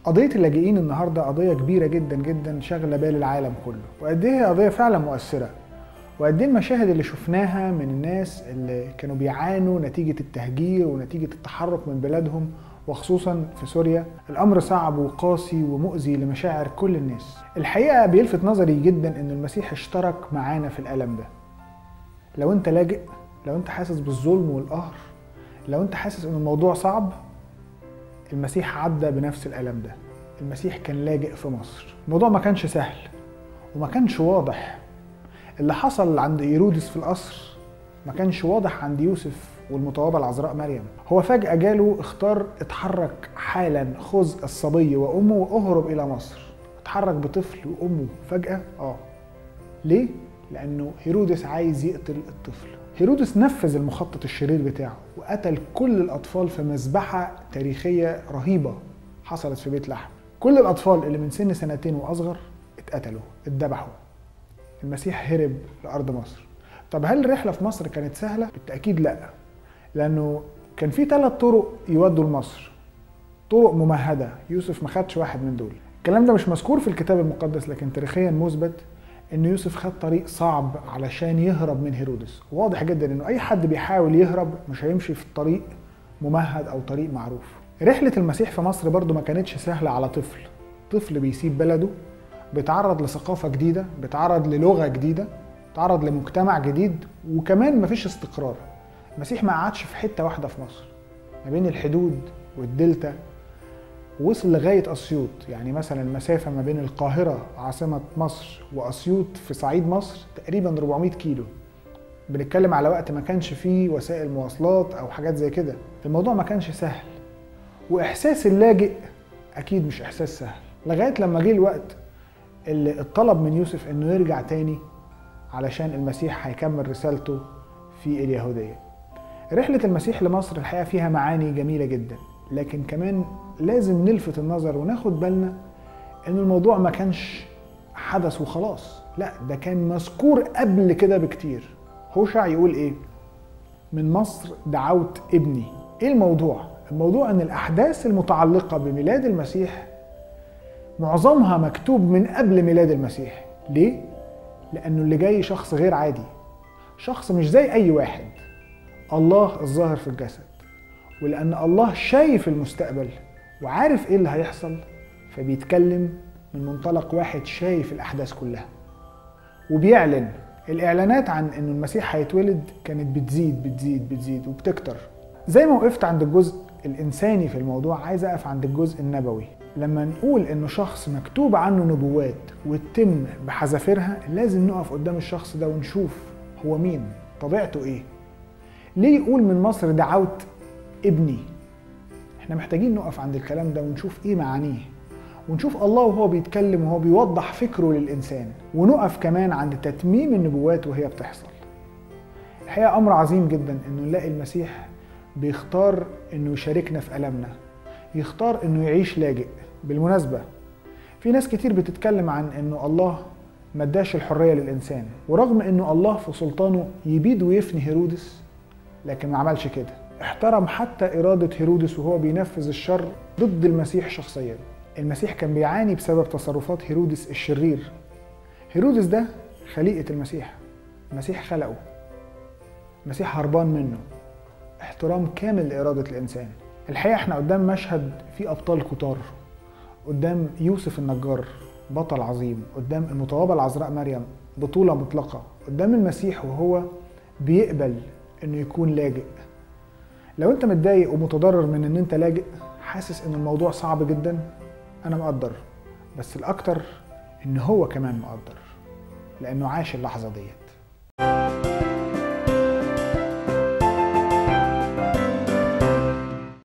قضية اللاجئين النهاردة قضية كبيرة جدا جدا شاغلة بال العالم كله وقد ايه هي قضية فعلا مؤثرة وقد ايه المشاهد اللي شفناها من الناس اللي كانوا بيعانوا نتيجة التهجير ونتيجة التحرك من بلادهم وخصوصا في سوريا الامر صعب وقاسي ومؤذي لمشاعر كل الناس الحقيقة بيلفت نظري جدا ان المسيح اشترك معانا في الالم ده لو انت لاجئ لو انت حاسس بالظلم والقهر لو انت حاسس ان الموضوع صعب المسيح عدى بنفس الالم ده المسيح كان لاجئ في مصر الموضوع ما كانش سهل وما كانش واضح اللي حصل عند ايرودس في القصر ما كانش واضح عند يوسف والمطوبة العذراء مريم هو فجأة جاله اختار اتحرك حالا خذ الصبي وأمه وأهرب إلى مصر اتحرك بطفل وأمه فجأة اه ليه؟ لأنه هيرودس عايز يقتل الطفل هيرودس نفذ المخطط الشرير بتاعه وقتل كل الأطفال في مذبحة تاريخية رهيبة حصلت في بيت لحم كل الأطفال اللي من سن سنتين وأصغر اتقتلوا اتذبحوا المسيح هرب لأرض مصر طب هل الرحلة في مصر كانت سهلة؟ بالتأكيد لا لأنه كان في ثلاث طرق يودوا لمصر طرق ممهدة يوسف ما خدش واحد من دول الكلام ده مش مذكور في الكتاب المقدس لكن تاريخيا مثبت ان يوسف خد طريق صعب علشان يهرب من هيرودس واضح جدا انه اي حد بيحاول يهرب مش هيمشي في طريق ممهد او طريق معروف رحلة المسيح في مصر برضو ما كانتش سهلة على طفل طفل بيسيب بلده بيتعرض لثقافة جديدة بيتعرض للغة جديدة بيتعرض لمجتمع جديد وكمان مفيش استقرار المسيح ما قعدش في حتة واحدة في مصر ما بين الحدود والدلتا وصل لغاية أسيوط يعني مثلا المسافة ما بين القاهرة عاصمة مصر وأسيوط في صعيد مصر تقريبا 400 كيلو بنتكلم على وقت ما كانش فيه وسائل مواصلات أو حاجات زي كده الموضوع ما كانش سهل وإحساس اللاجئ أكيد مش إحساس سهل لغاية لما جه الوقت اللي اتطلب من يوسف إنه يرجع تاني علشان المسيح هيكمل رسالته في اليهودية رحلة المسيح لمصر الحقيقة فيها معاني جميلة جدا لكن كمان لازم نلفت النظر وناخد بالنا ان الموضوع ما كانش حدث وخلاص لا ده كان مذكور قبل كده بكتير هوشع يقول ايه من مصر دعوت ابني ايه الموضوع الموضوع ان الاحداث المتعلقة بميلاد المسيح معظمها مكتوب من قبل ميلاد المسيح ليه لانه اللي جاي شخص غير عادي شخص مش زي اي واحد الله الظاهر في الجسد ولأن الله شايف المستقبل وعارف إيه اللي هيحصل فبيتكلم من منطلق واحد شايف الأحداث كلها وبيعلن الإعلانات عن إنه المسيح هيتولد كانت بتزيد بتزيد بتزيد وبتكتر زي ما وقفت عند الجزء الإنساني في الموضوع عايز أقف عند الجزء النبوي لما نقول إنه شخص مكتوب عنه نبوات وتتم بحذافيرها لازم نقف قدام الشخص ده ونشوف هو مين طبيعته إيه ليه يقول من مصر دعوت ابني احنا محتاجين نقف عند الكلام ده ونشوف ايه معانيه ونشوف الله وهو بيتكلم وهو بيوضح فكره للإنسان ونقف كمان عند تتميم النبوات وهي بتحصل الحقيقة أمر عظيم جدا إنه نلاقي المسيح بيختار إنه يشاركنا في ألمنا يختار إنه يعيش لاجئ بالمناسبة في ناس كتير بتتكلم عن إنه الله ما اداش الحرية للإنسان ورغم إنه الله في سلطانه يبيد ويفني هيرودس لكن ما عملش كده احترم حتى إرادة هيرودس وهو بينفذ الشر ضد المسيح شخصيا المسيح كان بيعاني بسبب تصرفات هيرودس الشرير هيرودس ده خليقة المسيح المسيح خلقه المسيح هربان منه احترام كامل لإرادة الإنسان الحقيقة احنا قدام مشهد فيه أبطال كتار قدام يوسف النجار بطل عظيم قدام المطوبة العذراء مريم بطولة مطلقة قدام المسيح وهو بيقبل انه يكون لاجئ لو انت متضايق ومتضرر من ان انت لاجئ حاسس ان الموضوع صعب جدا انا مقدر بس الاكتر ان هو كمان مقدر لانه عاش اللحظه ديت